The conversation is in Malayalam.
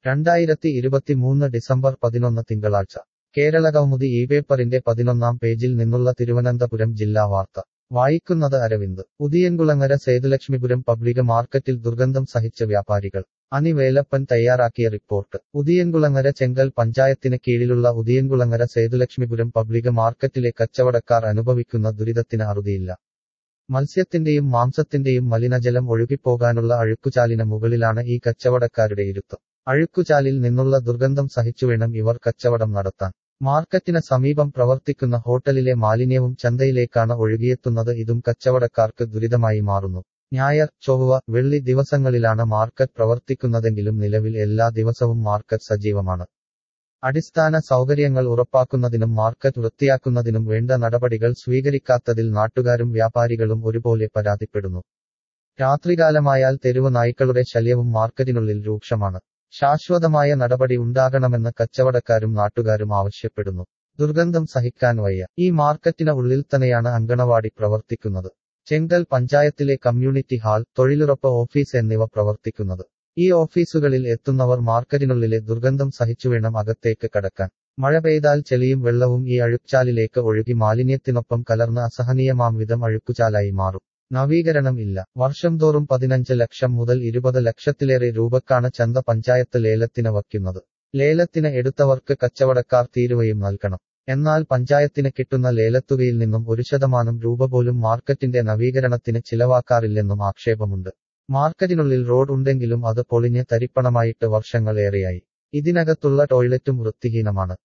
രണ്ടായിരത്തി ഇരുപത്തിമൂന്ന് ഡിസംബർ പതിനൊന്ന് തിങ്കളാഴ്ച കേരളകൗമുദി ഈ പേപ്പറിന്റെ പതിനൊന്നാം പേജിൽ നിന്നുള്ള തിരുവനന്തപുരം ജില്ലാ വാർത്ത വായിക്കുന്നത് അരവിന്ദ് ഉദിയൻകുളങ്ങര സേതുലക്ഷ്മിപുരം പബ്ലിക് മാർക്കറ്റിൽ ദുർഗന്ധം സഹിച്ച വ്യാപാരികൾ അനി വേലപ്പൻ തയ്യാറാക്കിയ റിപ്പോർട്ട് ഉദിയൻകുളങ്ങര ചെങ്കൽ പഞ്ചായത്തിന് കീഴിലുള്ള ഉദിയൻകുളങ്ങര സേതുലക്ഷ്മിപുരം പബ്ലിക് മാർക്കറ്റിലെ കച്ചവടക്കാർ അനുഭവിക്കുന്ന ദുരിതത്തിന് അറുതിയില്ല മത്സ്യത്തിന്റെയും മാംസത്തിന്റെയും മലിനജലം ഒഴുകിപ്പോകാനുള്ള അഴുക്കുചാലിന് മുകളിലാണ് ഈ കച്ചവടക്കാരുടെ ഇരുത്തം അഴുക്കുചാലിൽ നിന്നുള്ള ദുർഗന്ധം സഹിച്ചുവേണം ഇവർ കച്ചവടം നടത്താൻ മാർക്കറ്റിന് സമീപം പ്രവർത്തിക്കുന്ന ഹോട്ടലിലെ മാലിന്യവും ചന്തയിലേക്കാണ് ഒഴുകിയെത്തുന്നത് ഇതും കച്ചവടക്കാർക്ക് ദുരിതമായി മാറുന്നു ഞായർ ചൊവ്വ വെള്ളി ദിവസങ്ങളിലാണ് മാർക്കറ്റ് പ്രവർത്തിക്കുന്നതെങ്കിലും നിലവിൽ എല്ലാ ദിവസവും മാർക്കറ്റ് സജീവമാണ് അടിസ്ഥാന സൗകര്യങ്ങൾ ഉറപ്പാക്കുന്നതിനും മാർക്കറ്റ് വൃത്തിയാക്കുന്നതിനും വേണ്ട നടപടികൾ സ്വീകരിക്കാത്തതിൽ നാട്ടുകാരും വ്യാപാരികളും ഒരുപോലെ പരാതിപ്പെടുന്നു രാത്രികാലമായാൽ തെരുവ് നായ്ക്കളുടെ ശല്യവും മാർക്കറ്റിനുള്ളിൽ രൂക്ഷമാണ് ശാശ്വതമായ നടപടി ഉണ്ടാകണമെന്ന് കച്ചവടക്കാരും നാട്ടുകാരും ആവശ്യപ്പെടുന്നു ദുർഗന്ധം സഹിക്കാൻ വയ്യ ഈ മാർക്കറ്റിന് ഉള്ളിൽ തന്നെയാണ് അങ്കണവാടി പ്രവർത്തിക്കുന്നത് ചെങ്കൽ പഞ്ചായത്തിലെ കമ്മ്യൂണിറ്റി ഹാൾ തൊഴിലുറപ്പ് ഓഫീസ് എന്നിവ പ്രവർത്തിക്കുന്നത് ഈ ഓഫീസുകളിൽ എത്തുന്നവർ മാർക്കറ്റിനുള്ളിലെ ദുർഗന്ധം സഹിച്ചുവേണം അകത്തേക്ക് കടക്കാൻ മഴ പെയ്താൽ ചെളിയും വെള്ളവും ഈ അഴുക്കുചാലിലേക്ക് ഒഴുകി മാലിന്യത്തിനൊപ്പം കലർന്ന് അസഹനീയമാം വിധം അഴുക്കുചാലായി മാറും നവീകരണം ഇല്ല വർഷം തോറും പതിനഞ്ച് ലക്ഷം മുതൽ ഇരുപത് ലക്ഷത്തിലേറെ രൂപക്കാണ് ചന്ത പഞ്ചായത്ത് ലേലത്തിന് വയ്ക്കുന്നത് ലേലത്തിന് എടുത്തവർക്ക് കച്ചവടക്കാർ തീരുവയും നൽകണം എന്നാൽ പഞ്ചായത്തിന് കിട്ടുന്ന ലേലത്തുകയിൽ നിന്നും ഒരു ശതമാനം രൂപ പോലും മാർക്കറ്റിന്റെ നവീകരണത്തിന് ചിലവാക്കാറില്ലെന്നും ആക്ഷേപമുണ്ട് മാർക്കറ്റിനുള്ളിൽ റോഡ് ഉണ്ടെങ്കിലും അത് പൊളിഞ്ഞ് തരിപ്പണമായിട്ട് വർഷങ്ങളേറെയായി ഇതിനകത്തുള്ള ടോയ്ലറ്റും വൃത്തിഹീനമാണ്